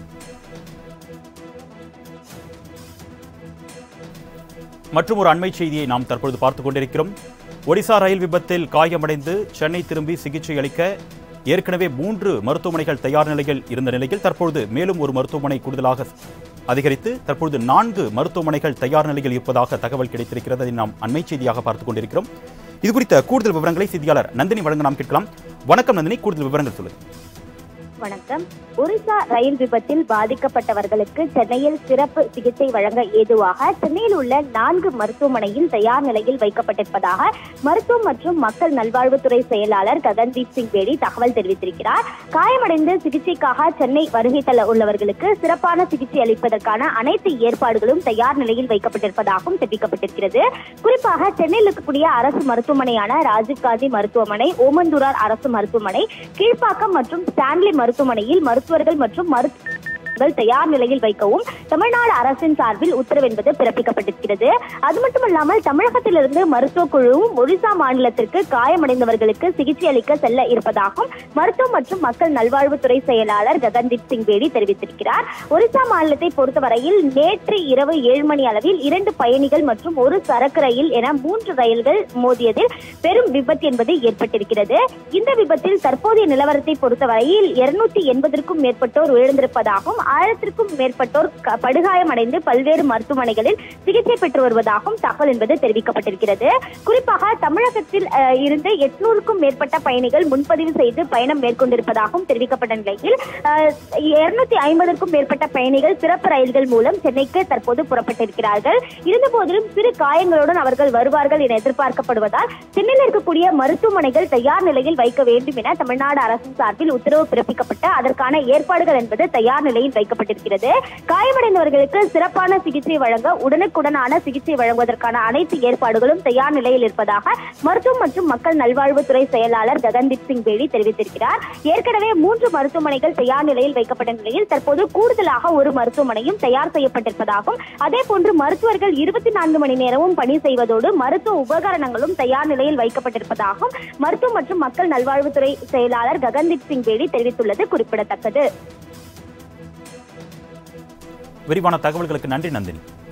மற்றும் ஒரு அண்மை செய்தியை நாம் தற்பொழுது பார்த்துக் கொண்டிருக்கிறோம் ஒடிசா ரயில் விபத்தில் காயமடைந்து சென்னை திரும்பி சிகிச்சை அளிக்க ஏற்கனவே மூன்று மருத்துவமனைகள் தயார் நிலையில் இருந்த நிலையில் தற்பொழுது மேலும் ஒரு மருத்துவமனை கூடுதலாக அதிகரித்து தற்பொழுது நான்கு மருத்துவமனைகள் தயார் நிலையில் இருப்பதாக தகவல் கிடைத்திருக்கிறது அதை நாம் அண்மை செய்தியாக பார்த்துக் கொண்டிருக்கிறோம் இது குறித்த கூடுதல் விவரங்களை செய்தியாளர் நந்தினி வழங்க நாம் கேட்கலாம் வணக்கம் நந்தினி கூடுதல் விவரங்கள் சொல்லுங்கள் வணக்கம் ஒரிசா ரயில் விபத்தில் பாதிக்கப்பட்டவர்களுக்கு சென்னையில் சிறப்பு சிகிச்சை வழங்க ஏதுவாக சென்னையில் உள்ள நான்கு மருத்துவமனையில் தயார் நிலையில் வைக்கப்பட்டிருப்பதாக மருத்துவம் மற்றும் மக்கள் நல்வாழ்வுத்துறை செயலாளர் ககன்தீப் சிங் பேடி தகவல் தெரிவித்திருக்கிறார் காயமடைந்து சிகிச்சைக்காக சென்னை வருகை தள்ள உள்ளவர்களுக்கு சிறப்பான சிகிச்சை அளிப்பதற்கான அனைத்து ஏற்பாடுகளும் தயார் நிலையில் வைக்கப்பட்டிருப்பதாகவும் தெரிவிக்கப்பட்டிருக்கிறது குறிப்பாக சென்னையில் இருக்கக்கூடிய அரசு மருத்துவமனையான ராஜீவ்காந்தி மருத்துவமனை ஓமந்தூரார் அரசு மருத்துவமனை கீழ்ப்பாக்கம் மற்றும் ஸ்டான்லி மருத்துவமனையில் மருத்துவர்கள் மற்றும் மருத்துவ தயார் நிலையில் வைக்கவும் தமிழ்நாடு அரசின் சார்பில் உத்தரவு என்பது பிறப்பிக்கப்பட்டிருக்கிறது அது மட்டுமல்லாமல் தமிழகத்திலிருந்து மருத்துவ குழுவும் ஒடிசா மாநிலத்திற்கு காயமடைந்தவர்களுக்கு சிகிச்சை அளிக்க செல்ல இருப்பதாகவும் மருத்துவம் மற்றும் மக்கள் நல்வாழ்வுத்துறை செயலாளர் ககன்தீப் சிங் பேடி தெரிவித்திருக்கிறார் ஒடிசா மாநிலத்தை பொறுத்தவரையில் நேற்று இரவு ஏழு மணி அளவில் இரண்டு பயணிகள் மற்றும் ஒரு சரக்கு ரயில் என மூன்று ரயில்கள் மோதியதில் பெரும் விபத்து என்பது ஏற்பட்டிருக்கிறது இந்த விபத்தில் தற்போதைய நிலவரத்தை பொறுத்தவரையில் இருநூத்தி எண்பதற்கும் மேற்பட்டோர் உயிரிழந்திருப்பதாகவும் ஆயிரத்திற்கும் மேற்பட்டோர் க- படுகாயமடைந்து பல்வேறு மருத்துவமனைகளில் சிகிச்சை பெற்று வருவதாகவும் தகவல் என்பது தெரிவிக்கப்பட்டிருக்கிறது குறிப்பாக தமிழகத்தில் அஹ், இருந்து எட்நூறுக்கும் மேற்பட்ட பயணிகள் முன்பதிவு செய்து பயணம் மேற்கொண்டிருப்பதாகவும் தெரிவிக்கப்பட்ட நிலையில் இருநூத்தி ஐம்பதற்கும் மேற்பட்ட பயணிகள் சிறப்பு ரயில்கள் மூலம் சென்னைக்கு தற்போது புறப்பட்டிருக்கிறார்கள் இருந்தபோதிலும் சிறு காயங்களுடன் அவர்கள் வருவார்கள் என எதிர்பார்க்கப்படுவதால் சென்னையில் இருக்கக்கூடிய மருத்துவமனைகள் தயார் நிலையில் வைக்க வேண்டும் என தமிழ்நாடு அரசின் சார்பில் உத்தரவு பிறப்பிக்கப்பட்டு அதற்கான ஏற்பாடுகள் என்பது தயார் நிலையில் வைக்கப்பட்டிருக்கிறது காயமடைந்தவர்களுக்கு சிறப்பான சிகிச்சை வழங்க உடனுக்குடனான சிகிச்சை வழங்குவதற்கான அனைத்து ஏற்பாடுகளும் தயார் நிலையில் இருப்பதாக மருத்துவம் மற்றும் மக்கள் நல்வாழ்வுத்துறை செயலாளர் ககன்தீப் சிங் பேடி தெரிவித்திருக்கிறார் ஏற்கனவே மூன்று மருத்துவமனைகள் தயார் நிலையில் வைக்கப்பட்ட நிலையில் தற்போது கூடுதலாக ஒரு மருத்துவமனையும் தயார் செய்யப்பட்டிருப்பதாகவும் அதே போன்று மருத்துவர்கள் இருபத்தி நான்கு மணி நேரமும் பணி செய்வதோடு மருத்துவ உபகரணங்களும் தயார் நிலையில் வைக்கப்பட்டிருப்பதாகவும் மருத்துவம் மற்றும் மக்கள் நல்வாழ்வுத்துறை செயலாளர் ககன்தீப் சிங் பேடி தெரிவித்துள்ளது குறிப்பிடத்தக்கது விரிவான தகவல்களுக்கு நன்றி நந்தினி